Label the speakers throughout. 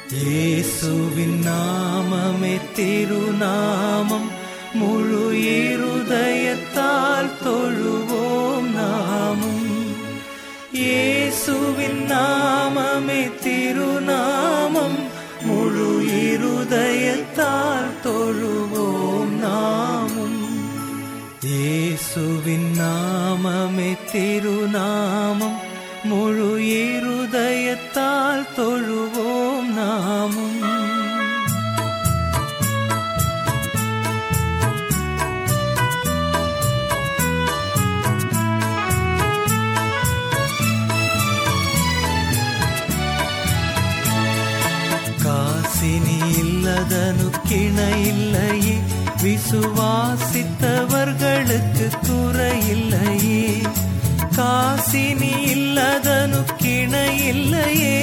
Speaker 1: இயேசுவின் நாமமே திருநாமம் முழு இருதயத்தால் தொழுவோம் நாமும் இயேசுவின் நாமமே திருநாமம் முழு இருதயத்தால் தொழுவோம் நாமும் இயேசுவின் நாமமே திருநாமம் முழு இருதயத்தால் தொழுவோம் நாமும் ಕಾಸಿನಿ ಇಲ್ಲದನು ಕಿಣ இல்லையே விசுவாசித்தவர்களுக்கு குறையில்லையே காசினி இல்லதனு கிண இல்லையே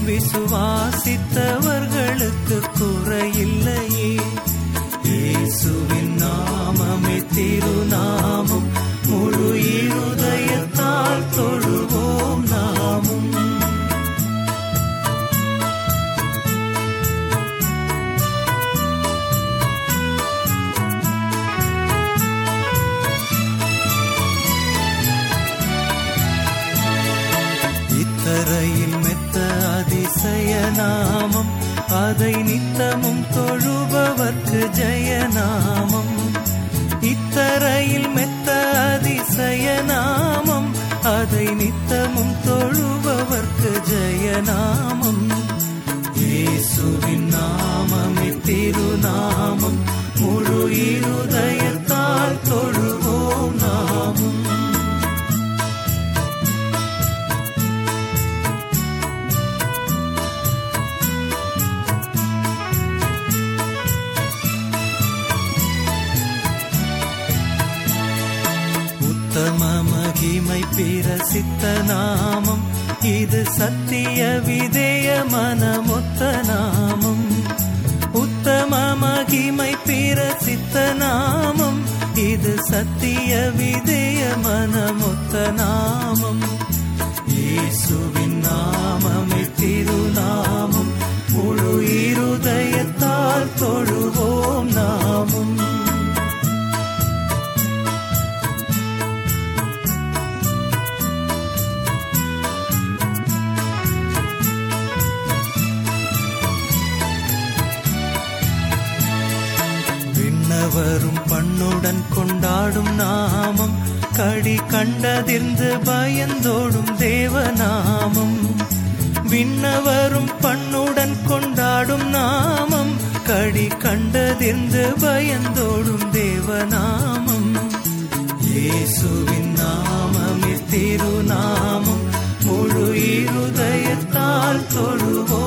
Speaker 1: விசுவாசித்தவர்களுக்கு குறையில்லையே இயேசுவின் நாமமே திருநாமம் முழு இருதயத்தால் தொழுவோம் நாமும் இத்தரையில் மெத்த அதிசய நாமம் அதை நித்தமும் தொழுபவர்க்கு ஜெயநாமம் இத்தரையில் மெத்த அதிசய நாமம் அதை நித்தமும் தொழுபவர்க்கு ஜெயநாமம் இயேசுவின் நாமமே திருநாமம் முழு இருதயத்தால் தொழுவோம் நாமும் உத்தம மகிமை பிரசித்த நாமம் இது சத்திய விதேய மனமொத்த நாமம் உத்தம மகிமை பிரசித்த நாமம் இது சத்திய விதேய மனமொத்த நாமம் இயேசுவின் நாமமே திருநாமம் முழு இருதயத்தால் தொழுவோம் நாமும் விண்ணவரும் பண்ணுடன் கொண்டாடும் நாமம் கடி கண்டதிர்ந்து பயந்தோடும் தேவநாமம் விண்ணவரும் பண்ணுடன் கொண்டாடும் நாமம் கடி கண்டதிர்ந்து பயந்தோடும் தேவநாமம் இயேசுவின் நாமமே திருநாமம் முழு இருதயத்தால் தொழுவோம்